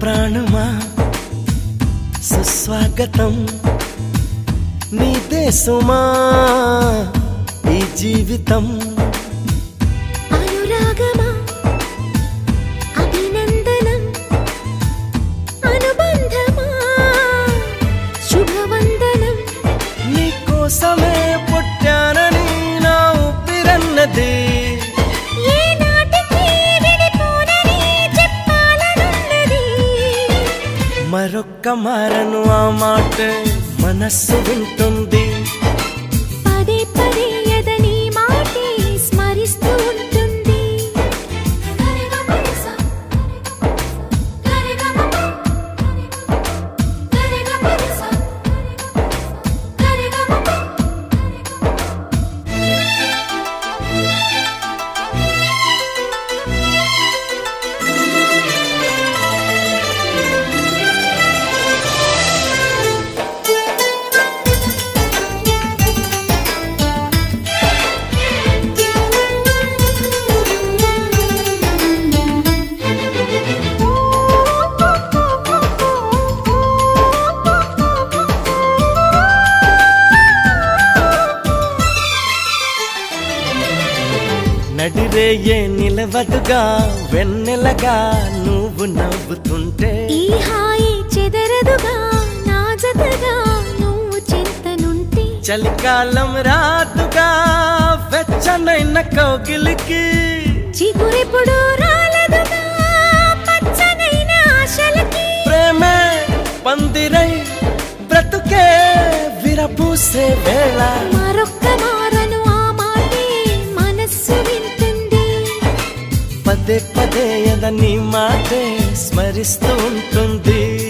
ప్రాణమా సుస్వాగతం నీ దేశమా ఈ జీవితం అనురాగమా అభినందనం అనుబంధమా శుభవందనం నీ కోసమే పుట్టానని నా ఊపిరన్నది ఏ నాటికి విడిపోనని చెప్పాలనున్నది మరొక్క మారను ఆ మాట మనస్సు వింటుంది పదే పదే ఎదని మాటే స్మరిస్తూ ఉంటుంది నడిరేయే నిలవదుగా వెన్నెలగా నువ్వు నవ్వుతుంటే ఈ హాయి చెదరదుగా నా జతగా నువ్వు చింతనుంటే చలికాలం రాదుగా వెచ్చనైన కౌగిలికి చిగురెప్పుడు రాలదుగా పచ్చనైన ఆశలకి ప్రేమే పందిరై బ్రతుకే విరబూసే వేళ మరొక్క మారను ఆ మాటే మనస్సు వింటుంది పదే పదే ఎద నీ మాటే స్మరిస్తూ ఉంటుంది